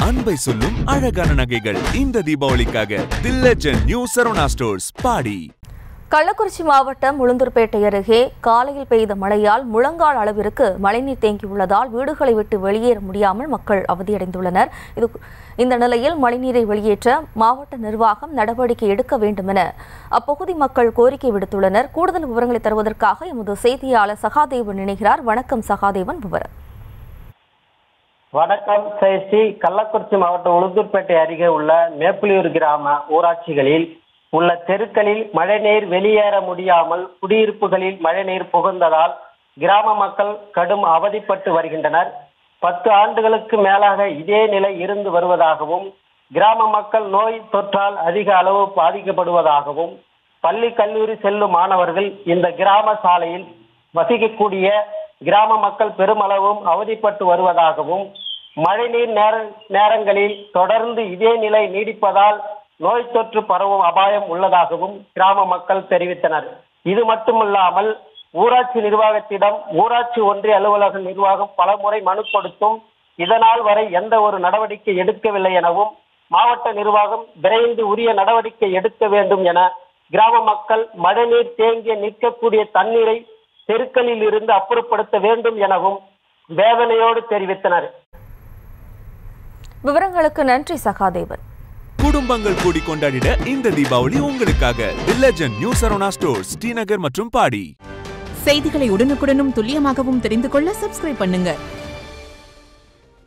அன்பை சொல்லும் அழகான நகைகள் இந்த தீபாவளிக்காக the legend new Saravana stores Padi Kallakurichi மாவட்டம் உளுந்தூர்பேட்டை அருகே காலையில் பெய்த மழையால் முழங்கால் அளவிற்கு மழைநீர் தேங்கியுள்ளதால் வீடுகளை விட்டு வெளியேற முடியாமல் மக்கள் அவதியடைந்துள்ளனர் இது இந்த நிலையில் மழைநீரை வெளியேற்ற மாவட்ட நிர்வாகம் நடவடிக்கை எடுக்க வேண்டும் என அப்பகுதி மக்கள் கோரிக்கை விடுத்துள்ளனர் கூடுதல் விவரங்களை தருவதற்காக எமது செய்தியாளர் சகாதேவன் இணைகிறார் வணக்கம் சகாதேவன் விவரம் வணக்கம் சேஷ்டி கள்ளக்குறிச்சி மாவட்டம் உளுந்தூர்பேட்டை அருகே உள்ள மேப்புலியூர் கிராம ஊராட்சிகளில் உள்ள தெருக்களில் மழைநீர் வெளியேற முடியாமல் குடியிருப்புகளில் மழைநீர் புகுந்ததால் கிராம மக்கள் கடும் அவதிப்பட்டு வருகின்றனர் பத்து ஆண்டுகளுக்கு மேலாக இதே நிலை இருந்து வருவதாகவும் கிராம மக்கள் நோய் தொற்றால் அதிக அளவு பாதிக்கப்படுவதாகவும் பள்ளி கல்லூரி செல்லும் மாணவர்கள் இந்த கிராம சாலையில் வசிக்கக்கூடிய கிராம மக்கள் பெருமளவும் அவதிப்பட்டு வருவதாகவும் மழைநீர் நேர நேரங்களில் தொடர்ந்து இதே நிலை நீடிப்பதால் நோய் தொற்று பரவும் அபாயம் உள்ளதாகவும் கிராம மக்கள் தெரிவித்தனர் இது மட்டுமல்லாமல் ஊராட்சி நிர்வாகத்திடம் ஊராட்சி ஒன்றிய அலுவலக நிர்வாகம் பலமுறை மனு கொடுத்தும் இதனால் வரை எந்த ஒரு நடவடிக்கை எடுக்கவில்லை எனவும் மாவட்ட நிர்வாகம் விரைந்து உரிய நடவடிக்கை எடுக்க வேண்டும் என கிராம மக்கள் மழைநீர் தேங்கிய நிற்கக்கூடிய தண்ணீரை தெருக்களில் இருந்து அப்புறப்படுத்த வேண்டும் எனவும் வேதனையோடு தெரிவித்தனர் விவரங்களுக்கு நன்றி சகாதேவன் குடும்பங்கள் கூடி கொண்டாடிட இந்த தீபாவளி உங்களுக்காக the legend new Saravana stores Srinagar மற்றும் பாடி செய்திகளை உடனுக்குடனும் துல்லியமாகவும் தெரிந்து கொள்ள சப்ஸ்கிரைப் பண்ணுங்க